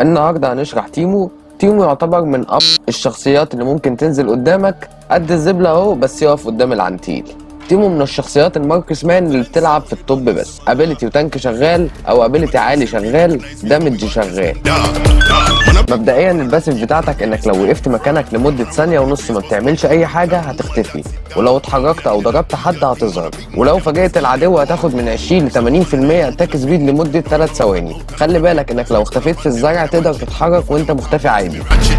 النهارده هنشرح تيمو تيمو يعتبر من أب الشخصيات اللي ممكن تنزل قدامك قد الزبلة اهو بس يقف قدام العنتيل تيمو من الشخصيات الماركس مان اللي بتلعب في الطب بس ابيلتي وتانك شغال او ابيلتي عالي شغال دامج شغال مبدئيا الباسف بتاعتك انك لو وقفت مكانك لمدة ثانية ونص ما بتعملش اي حاجة هتختفي ولو اتحركت او ضربت حد هتظهر ولو فاجئت العدو هتاخد من 20 ل 80% اتاك سبيد لمدة 3 ثواني خلي بالك انك لو اختفيت في الزرع تقدر تتحرك وانت مختفي عادي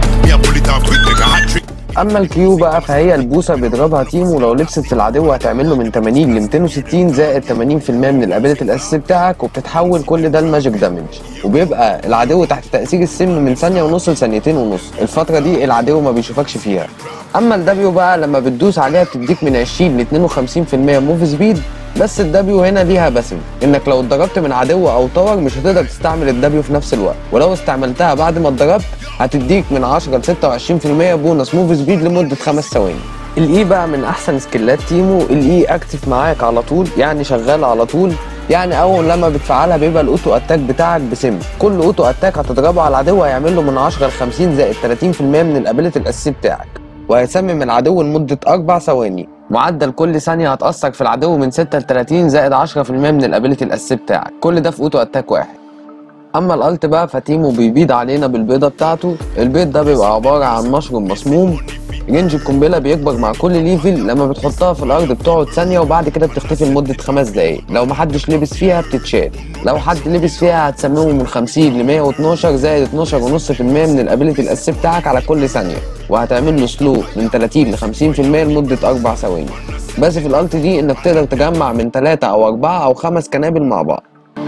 اما الكيو بقى فهي البوسه بيضربها تيمو لو لبست في العدو هتعمل له من 80 ل 260 زائد 80% من الابيلتي الاساسي بتاعك وبتتحول كل ده لماجيك دامج وبيبقى العدو تحت تاثير السم من ثانيه ونص لثانيتين ونص الفتره دي العدو ما بيشوفكش فيها اما الدبليو بقى لما بتدوس عليها بتديك من 20 ل 52% موف سبيد بس الدبليو هنا ليها باسف انك لو اتضربت من عدو او طور مش هتقدر تستعمل الدبليو في نفس الوقت ولو استعملتها بعد ما اتضربت هتديك من 10 ل 26% بونص موف سبيد لمده 5 ثواني الاي بقى من احسن سكيلات تيمو الاي اكتف معاك على طول يعني شغال على طول يعني اول لما بتفعلها بيبقى الاوتو اتاك بتاعك بسم كل اوتو اتاك هتضربه على العدو هيعمل له من 10 ل 50 زائد 30% من الابيلتي الاساسي بتاعك وهيسمم العدو لمدة أربع ثواني معدل كل ثانية هتأثر في العدو من 6 ل 30 زائد 10% من الابيلتي الأساسي بتاعك كل ده في أوتو أتاك واحد أما الألت بقى فتيمو بيبيض علينا بالبيضة بتاعته البيض ده بيبقى عبارة عن مشروم مسموم رينج القنبله بيكبر مع كل ليفل لما بتحطها في الارض بتقعد ثانيه وبعد كده بتختفي لمده خمس دقايق لو محدش لبس فيها بتتشال لو حد لبس فيها هتسممه من 50 ل 112 زائد 12.5% من الابيلتي الاساسي بتاعك على كل ثانيه وهتعمل له سلو من 30 ل 50% لمده اربع ثواني بس في الالت دي انك تقدر تجمع من 3 او 4 او 5 قنابل مع بعض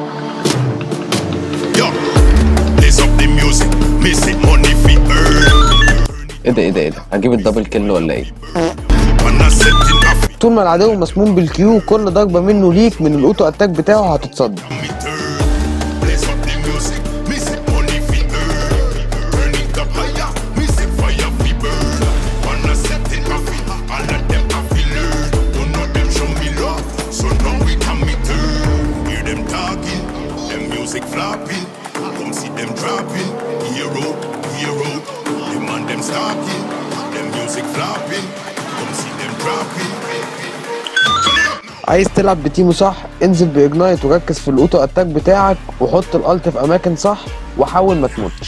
Yo, lace up the music, miss it money fi earn. ايه ده ايه ده ايه ده هجيب الدبل كيل ولا ايه When I set in a طول ما العدو مسموم بالكيو كل ضربه منه ليك من الاوتو اتاك بتاعه هتتصد me turn. Lace up the music, miss it money fi earn. Burn it up higher, miss it fire fi burn. When I set in a fi, all of them a fi learn. None of them show me love, so now we can me turn. Hear them talking, them music flopping. Come see them dropping, hero, hero. The man them stalking, them music flopping. Come see them dropping. Turn it up now. عايز تلعب بتيمو صح انزل باجنايت وركز في الاوتو اتاك بتاعك وحط الالت في اماكن صح وحاول ما تموتش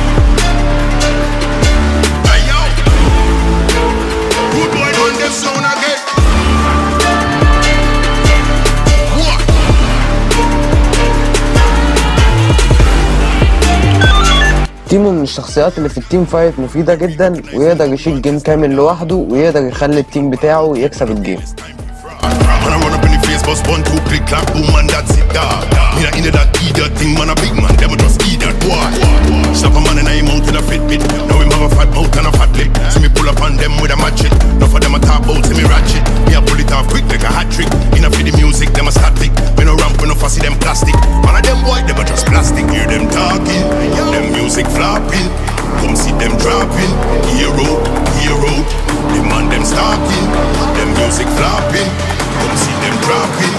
Hey yo, good boy on them sound again. What? تيمو من الشخصيات اللي في التيم فايت مفيدة جدا ويقدر يشيل جيم كامل لوحده ويقدر يخلي التيم بتاعه يكسب الجيم Man, I run up in the face, bust one, two, click, clap, boom, man, that's it, dog. Me not into that idiot thing, man, a big man, them a just idiot, boy. Stop a man and I mount in a fit bit. Now him have a fat mouth and a fat lip. See me pull up on them with a match it. Enough of them a top out, see me ratchet. Me a pull it off quick like a hat trick. Enough for the music, them a static. Me no ramp, we no fussy, them plastic. Man of them white, them a just plastic. Hear them talking, them music flopping. Come see them dropping. Hero, hero. The man them stalking. Them music flopping. Come see them dropping.